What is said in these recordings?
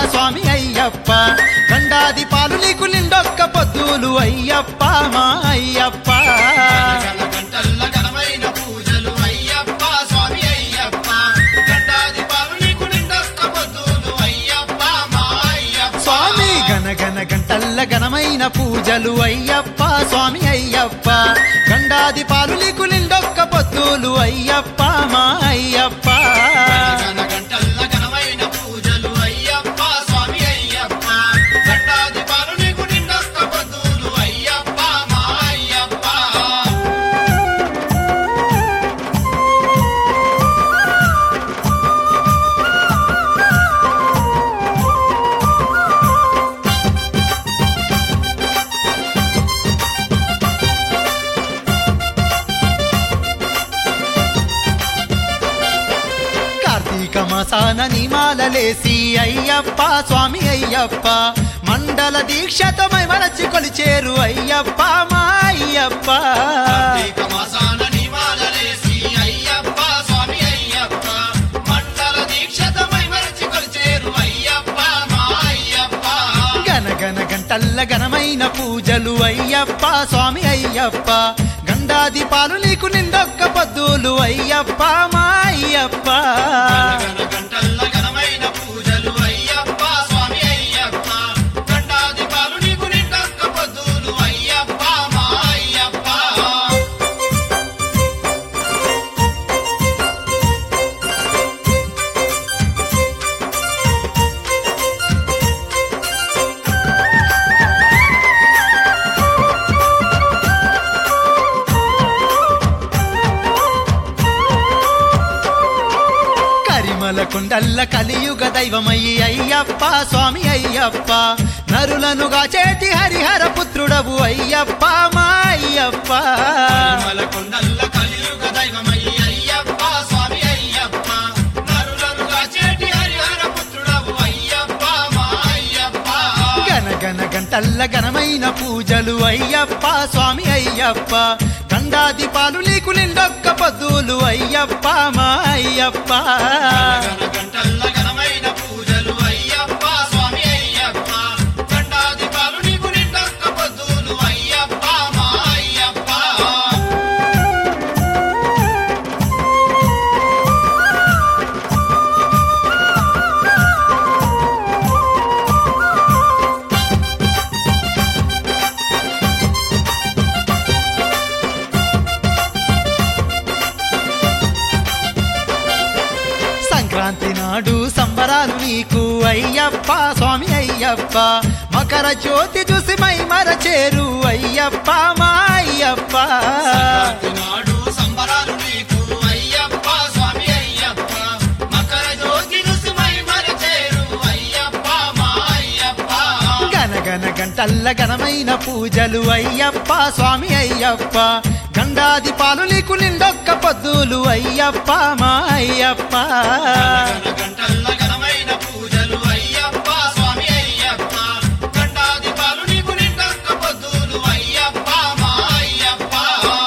స్వామి అయ్యప్ప గండాది పాలు నీకు నిండొక్క పొద్దులు అయ్యప్ప మా అయ్యప్ప గల గంటల్ల ఘనమైన పూజలు అయ్యప్ప స్వామి అయ్యప్ప గండాది పాలు నీకు నిండొక్క పొద్దులు అయ్యప్ప మా అయ్యప్ప స్వామి గన గన గంటల్ల ఘనమైన పూజలు అయ్యప్ప స్వామి అయ్యప్ప గండాది పాలు నీకు నిండొక్క పొద్దులు అయ్యప్ప మా అయ్యప్ప గన గంటల్ల ఘనమైన పూజలు అయ్యప్ప స్వామి అయ్యప్ప గండాది పాలు నీకు నిండొక్క పొద్దులు అయ్యప్ప మా అయ్యప్ప కార్తీక మాసాన నిమాలలేసి అయ్యప్ప స్వామి అయ్యప్ప మండల దీక్షతో మరచి కొలిచేరు అయ్యప్ప మా అయ్యప్ప కార్తీక మాసాన నివాళలేసి అయ్యప్ప స్వామి అయ్యప్ప మండల దీక్షతమై మరచి కొలిచేరు అయ్యప్ప మా అయ్యప్ప గన గన గంటల్ల ఘనమైన పూజలు అయ్యప్ప స్వామి అయ్యప్ప గండాది పాలు నీకు నిండొక్క పొద్దులు అయ్యప్ప మా అయ్యప్ప గన గంటల్ల ఘనమైన పూజలు అయ్యప్ప స్వామి అయ్యప్ప గండాది పాలు నీకు నిండొక్క పొద్దులు అయ్యప్ప మా అయ్యప్ప కరిమల కుండల్ల కలియుగ దైవమయ్యి అయ్యప్ప స్వామి అయ్యప్ప నరులనుగా చేతి హరిహర పుత్రుడవు అయ్యప్ప మా అయ్యప్ప తిరుమల కొండల్ల కలియుగ దైవమయ్యి అయ్యప్ప స్వామి అయ్యప్ప నరులనుగా చేటి హరిహర పుత్రుడవు అయ్యప్ప మా అయ్యప్ప గన గన గంటల్ల ఘనమైన పూజలు అయ్యప్ప స్వామి అయ్యప్ప గండాది పాలు నీకు నిండొక్క పొద్దులు అయ్యప్ప మా అయ్యప్ప గన గంటల్ల ఘనమైన పూజలు అయ్యప్ప స్వామి అయ్యప్ప గండాది పాలు నీకు నిండొక్క పొద్దులు అయ్యప్ప మా అయ్యప్ప సంక్రాంతి నాడు సంబరాలు నీకు అయ్యప్ప స్వామి అయ్యప్ప మకర జ్యోతి చూసి మై మరచేరు అయ్యప్ప మా అయ్యప్ప సంక్రాంతి నాడు సంబరాలు నీకు అయ్యప్ప స్వామి అయ్యప్ప మకర జ్యోతి రుసుమై మరచేరు అయ్యప్ప మా అయ్యప్ప గన గన గంటల్ల ఘనమైన పూజలు అయ్యప్ప స్వామి అయ్యప్ప గండాది పాలు నీకు నిండొక్క పొద్దులు అయ్యప్ప మా అయ్యప్ప గన గంటల్ల ఘనమైన పూజలు అయ్యప్ప స్వామి అయ్యప్ప గండాది పాలు నీకు నిండొక్క పొద్దులు అయ్యప్ప మా అయ్యప్ప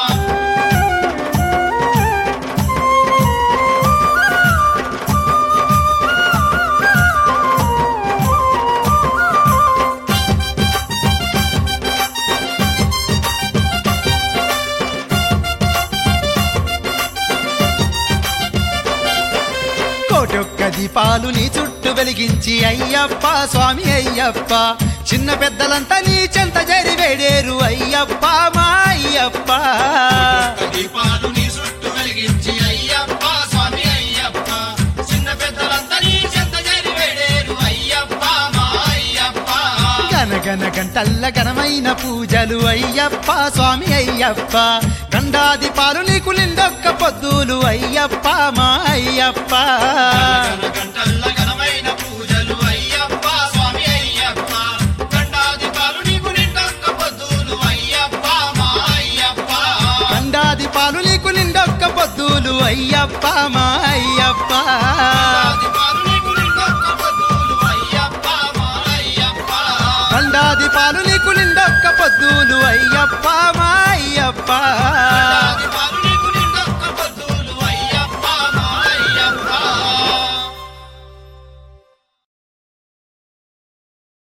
కోటొక్క దీపాలు నీ చుట్టూ వెలిగించి అయ్యప్ప స్వామి అయ్యప్ప చిన్న పెద్దలంతా నీ చెంత జరి వేడేరు అయ్యప్ప మా అయ్యప్ప దీపాలు నీ చుట్టూ వెలిగించి అయ్యప్ప స్వామి అయ్యప్ప చిన్న పెద్దలంతా నీ చెంత చేరి వేడేరు అయ్యప్ప మా అయ్యప్ప గన గన గంటల్ల ఘనమైన పూజలు అయ్యప్ప స్వామి అయ్యప్ప గండాది పాలు నీకు నిండొక్క పొద్దులు అయ్యప్ప మా అయ్యప్ప గన గంటల్ల ఘనమైన పూజలు అయ్యప్ప స్వామి అయ్యప్ప గండాది పాలు నీకు నిండొక్క పొద్దులు అయ్యప్ప మా అయ్యప్ప గండాది పాలు నీకు నిండొక్క పొద్దులు అయ్యప్ప మా అయ్యప్ప గండాది పాలు నీకు నిండొక్క పొద్దులు అయ్యప్ప మా అయ్యప్ప గండాది పాలు నీకు నిండొక్క పొద్దులు అయ్యప్ప మా